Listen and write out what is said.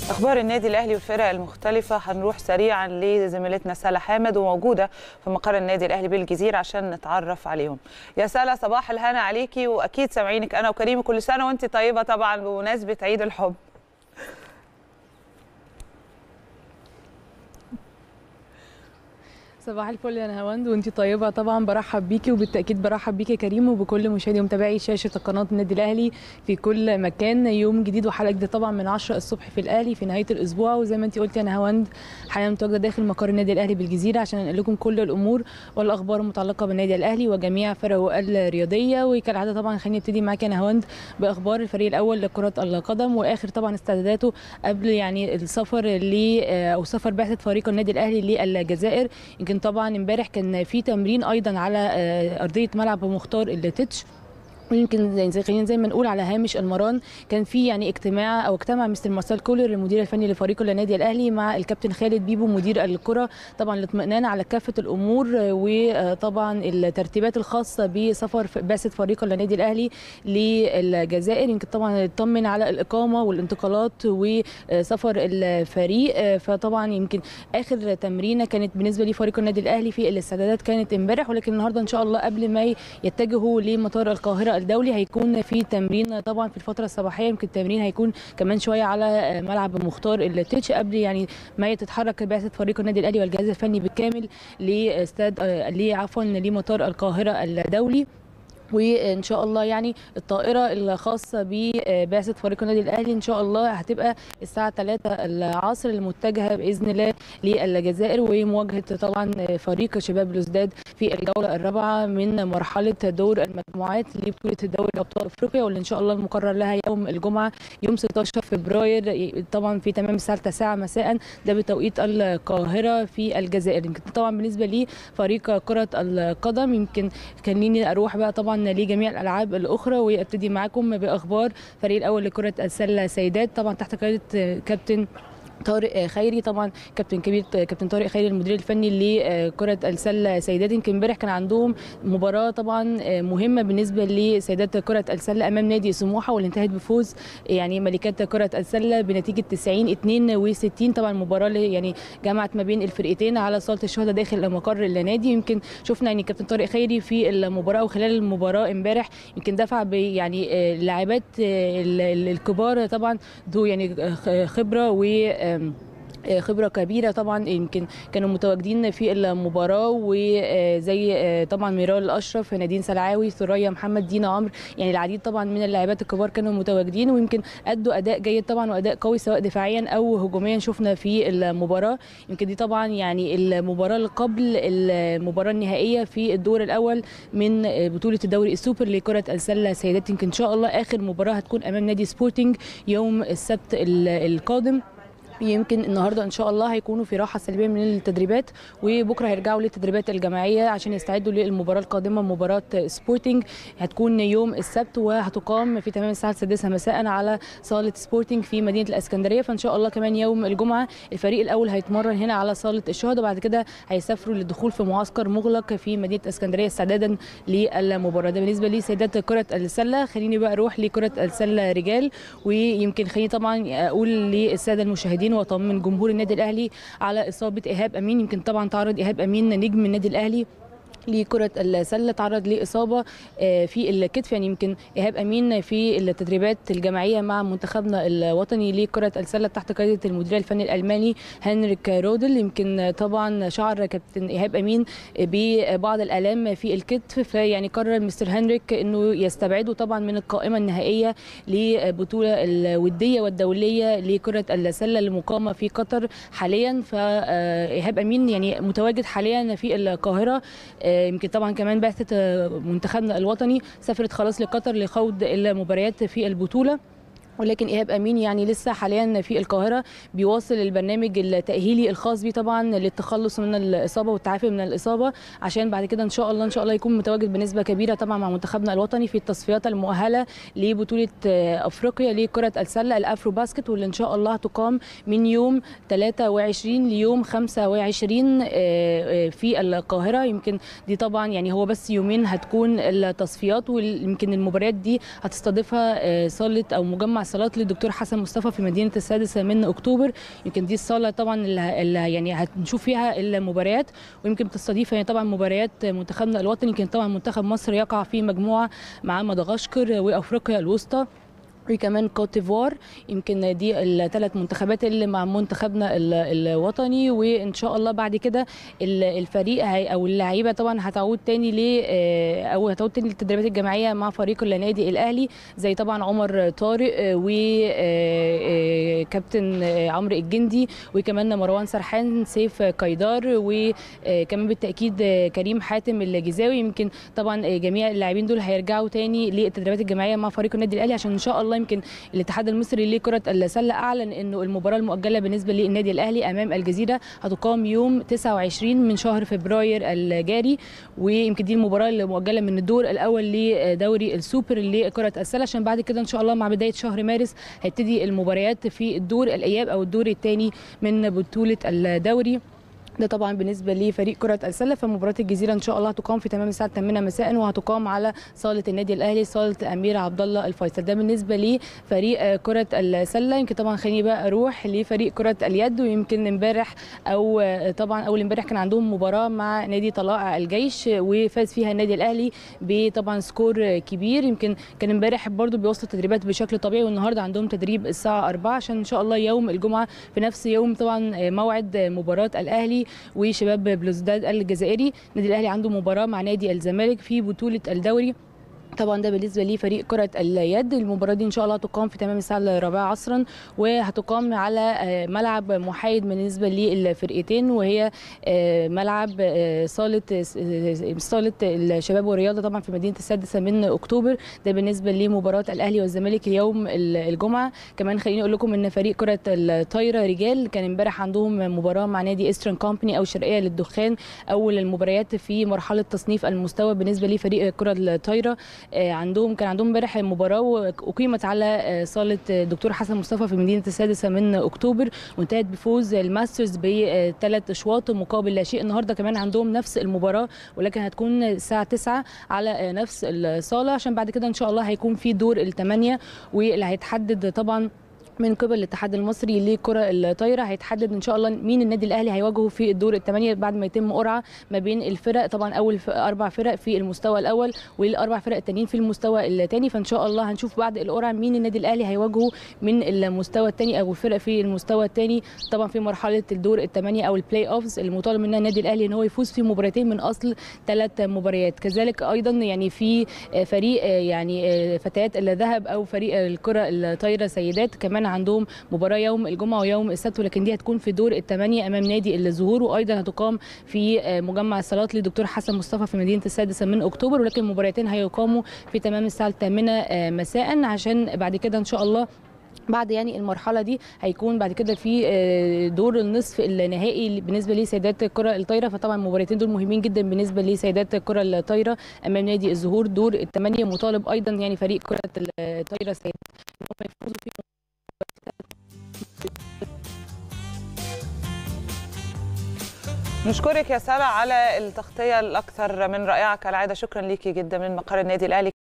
اخبار النادي الاهلي والفرق المختلفه هنروح سريعا لزميلتنا سلا حامد وموجوده في مقر النادي الاهلي بالجزيره عشان نتعرف عليهم يا سلا صباح الهنا عليكي واكيد سامعينك انا وكريم كل سنه وانت طيبه طبعا بمناسبه عيد الحب صباح الفل يا نهاوند وانتي طيبه طبعا برحب بيكي وبالتاكيد برحب بيكي يا كريم وبكل مشاهدي ومتابعي شاشه قناه النادي الاهلي في كل مكان يوم جديد وحلقه جديده طبعا من 10 الصبح في الاهلي في نهايه الاسبوع وزي ما انتي قلتي يا نهاوند حاليا متواجده داخل مقر النادي الاهلي بالجزيره عشان انقل لكم كل الامور والاخبار المتعلقه بالنادي الاهلي وجميع فرقه الرياضيه وكالعاده طبعا خليني ابتدي معاك يا نهاوند باخبار الفريق الاول لكره القدم واخر طبعا استعداداته قبل يعني السفر ل او سفر بعثه فريق النادي الاهلي للجزائر يمكن طبعا امبارح كان في تمرين ايضا على ارضيه ملعب مختار التتش ويمكن زي خلينا زي ما نقول على هامش المران كان في يعني اجتماع او اجتمع مستر مارسيل كولر المدير الفني لفريق النادي الاهلي مع الكابتن خالد بيبو مدير الكره طبعا الاطمئنان على كافه الامور وطبعا الترتيبات الخاصه بسفر بعثه فريق النادي الاهلي للجزائر يمكن طبعا اطمن على الاقامه والانتقالات وسفر الفريق فطبعا يمكن اخر تمرينه كانت بالنسبه لفريق النادي الاهلي في الاستعدادات كانت امبارح ولكن النهارده ان شاء الله قبل ما يتجهوا لمطار القاهره الدولي هيكون في تمرين طبعا في الفتره الصباحيه يمكن التمرين هيكون كمان شويه على ملعب مختار التتش قبل يعني ما تتحرك بعثه فريق النادي الاهلي والجهاز الفني بالكامل لاستاد عفوا لمطار القاهره الدولي وان شاء الله يعني الطائره الخاصه ببعثه فريق النادي الاهلي ان شاء الله هتبقى الساعه 3 العصر المتجهه باذن الله للجزائر ومواجهه طبعا فريق شباب بلوزداد في الجوله الرابعه من مرحله دور المجموعات لبطوله دوري ابطال افريقيا واللي ان شاء الله المقرر لها يوم الجمعه يوم 16 فبراير طبعا في تمام الساعه 9 مساء ده بتوقيت القاهره في الجزائر يمكن طبعا بالنسبه لي فريق كره القدم يمكن خليني اروح بقى طبعا لجميع الالعاب الاخرى وابتدي معاكم باخبار فريق الاول لكره السله سيدات طبعا تحت قياده كابتن طارق خيري طبعا كابتن كبير كابتن طارق خيري المدير الفني لكره السله سيدات يمكن امبارح كان عندهم مباراه طبعا مهمه بالنسبه لسيدات كره السله امام نادي سموحه واللي انتهت بفوز يعني ملكات كره السله بنتيجه 90 62 طبعا مباراه يعني جمعت ما بين الفرقتين على صاله الشهداء داخل مقر النادي يمكن شفنا يعني كابتن طارق خيري في المباراه وخلال المباراه امبارح يمكن دفع يعني اللاعبات الكبار طبعا ذو يعني خبره و خبره كبيره طبعا يمكن كانوا متواجدين في المباراه وزي طبعا ميرال الاشرف نادين سلعاوي ثريا محمد دينا عمرو يعني العديد طبعا من اللاعبات الكبار كانوا متواجدين ويمكن ادوا اداء جيد طبعا واداء قوي سواء دفاعيا او هجوميا شفنا في المباراه يمكن دي طبعا يعني المباراه اللي قبل المباراه النهائيه في الدور الاول من بطوله الدوري السوبر لكره السله سيدات يمكن ان شاء الله اخر مباراه هتكون امام نادي سبورتنج يوم السبت القادم يمكن النهارده ان شاء الله هيكونوا في راحه سلبيه من التدريبات وبكره هيرجعوا للتدريبات الجماعيه عشان يستعدوا للمباراه القادمه مباراه سبورتنج هتكون يوم السبت وهتقام في تمام الساعه السادسه مساء على صاله سبورتنج في مدينه الاسكندريه فان شاء الله كمان يوم الجمعه الفريق الاول هيتمرن هنا على صاله الشهداء وبعد كده هيسافروا للدخول في معسكر مغلق في مدينه اسكندريه استعدادا للمباراه ده بالنسبه لسيدات كره السله خليني بقى اروح لكره السله رجال ويمكن خليني طبعا اقول للساده المشاهدين المشاهدين واطمن جمهور النادي الاهلي على اصابه ايهاب امين يمكن طبعا تعرض ايهاب امين نجم النادي الاهلي لكرة السلة تعرض لإصابة في الكتف يعني يمكن إيهاب أمين في التدريبات الجماعية مع منتخبنا الوطني لكرة السلة تحت قيادة المدير الفني الألماني هنريك رودل يمكن طبعا شعر كابتن إيهاب أمين ببعض الآلام في الكتف فيعني قرر مستر هنريك أنه يستبعده طبعا من القائمة النهائية لبطولة الودية والدولية لكرة السلة المقامة في قطر حاليا فإيهاب أمين يعني متواجد حاليا في القاهرة يمكن طبعا كمان بعثه منتخبنا الوطني سافرت خلاص لقطر لخوض المباريات في البطوله ولكن ايهاب امين يعني لسه حاليا في القاهره بيواصل البرنامج التاهيلي الخاص بيه طبعا للتخلص من الاصابه والتعافي من الاصابه عشان بعد كده ان شاء الله ان شاء الله يكون متواجد بنسبه كبيره طبعا مع منتخبنا الوطني في التصفيات المؤهله لبطوله افريقيا لكره السله الافرو باسكت واللي ان شاء الله هتقام من يوم 23 ليوم 25 في القاهره يمكن دي طبعا يعني هو بس يومين هتكون التصفيات ويمكن المباريات دي هتستضيفها صاله او مجمع الصالات للدكتور حسن مصطفى في مدينه السادسه من اكتوبر يمكن دي الصاله طبعا اللي اللي يعني هنشوف فيها المباريات ويمكن بتستضيف يعني طبعا مباريات منتخبنا الوطني يمكن طبعا منتخب مصر يقع في مجموعه مع مدغشقر وافريقيا الوسطى وكمان كوت ديفوار يمكن دي الثلاث منتخبات اللي مع منتخبنا الوطني وان شاء الله بعد كده الفريق هي او اللعيبه طبعا هتعود تاني ل او هتعود تاني للتدريبات الجماعيه مع فريق النادي الاهلي زي طبعا عمر طارق وكابتن عمرو الجندي وكمان مروان سرحان سيف قيدار وكمان بالتاكيد كريم حاتم الجزاوي يمكن طبعا جميع اللاعبين دول هيرجعوا تاني للتدريبات الجماعيه مع فريق النادي الاهلي عشان ان شاء الله يمكن الاتحاد المصري لكره السله اعلن انه المباراه المؤجله بالنسبه للنادي الاهلي امام الجزيره هتقام يوم 29 من شهر فبراير الجاري ويمكن دي المباراه المؤجله من الدور الاول لدوري السوبر لكره السله عشان بعد كده ان شاء الله مع بدايه شهر مارس هيبتدي المباريات في الدور الاياب او الدور الثاني من بطوله الدوري ده طبعا بالنسبه لفريق كره السله فمباراه الجزيره ان شاء الله هتقام في تمام الساعه 8 مساء وهتقام على صاله النادي الاهلي صاله امير عبد الله الفيصل ده بالنسبه لفريق كره السله يمكن طبعا خليني بقى اروح لفريق كره اليد ويمكن امبارح او طبعا اول امبارح كان عندهم مباراه مع نادي طلائع الجيش وفاز فيها النادي الاهلي بطبعا سكور كبير يمكن كان امبارح برده بيوصل التدريبات بشكل طبيعي والنهارده عندهم تدريب الساعه 4 عشان ان شاء الله يوم الجمعه في نفس يوم طبعا موعد مباراه الاهلي وشباب بلوزداد الجزائري النادي الاهلي عنده مباراه مع نادي الزمالك في بطوله الدوري طبعا ده بالنسبه لفريق كره اليد المباراه دي ان شاء الله هتقام في تمام الساعه الرابعه عصرا وهتقام على ملعب محايد بالنسبه للفرقتين وهي ملعب صاله صاله الشباب والرياضه طبعا في مدينه السادسه من اكتوبر ده بالنسبه لمباراه الاهلي والزمالك اليوم الجمعه كمان خليني اقول لكم ان فريق كره الطايره رجال كان امبارح عندهم مباراه مع نادي ايسترن كومباني او شرقيه للدخان اول المباريات في مرحله تصنيف المستوى بالنسبه لفريق كره الطايره عندهم كان عندهم امبارح مباراه واقيمت على صاله الدكتور حسن مصطفى في مدينه السادسه من اكتوبر وانتهت بفوز الماسترز بثلاث اشواط مقابل لا شيء النهارده كمان عندهم نفس المباراه ولكن هتكون الساعه 9 على نفس الصاله عشان بعد كده ان شاء الله هيكون في دور الثمانيه واللي هيتحدد طبعا من قبل الاتحاد المصري لكره الطايره هيتحدد ان شاء الله مين النادي الاهلي هيواجهه في الدور الثمانيه بعد ما يتم قرعه ما بين الفرق طبعا اول اربع فرق في المستوى الاول والاربع فرق التانيين في المستوى الثاني فان شاء الله هنشوف بعد القرعه مين النادي الاهلي هيواجهه من المستوى الثاني او الفرق في المستوى الثاني طبعا في مرحله الدور الثمانيه او البلاي اوفز المطالب منها النادي الاهلي ان هو يفوز في مباراتين من اصل ثلاث مباريات كذلك ايضا يعني في فريق يعني فتيات الذهب او فريق الكره الطايره سيدات كمان عندهم مباراه يوم الجمعه ويوم السبت ولكن دي هتكون في دور الثمانيه امام نادي الزهور وايضا هتقام في مجمع الصالات للدكتور حسن مصطفى في مدينه السادسه من اكتوبر ولكن المباراتين هيقاموا في تمام الساعه الثامنه مساء عشان بعد كده ان شاء الله بعد يعني المرحله دي هيكون بعد كده في دور النصف النهائي بالنسبه لسيدات الكره الطايره فطبعا المباراتين دول مهمين جدا بالنسبه لسيدات الكره الطايره امام نادي الزهور دور الثمانيه مطالب ايضا يعني فريق كره الطايره سيدات ان هم يفوزوا في نشكرك يا سارة على التغطية الأكثر من رائعة كالعادة شكرا ليكي جدا من مقر النادي الأهلي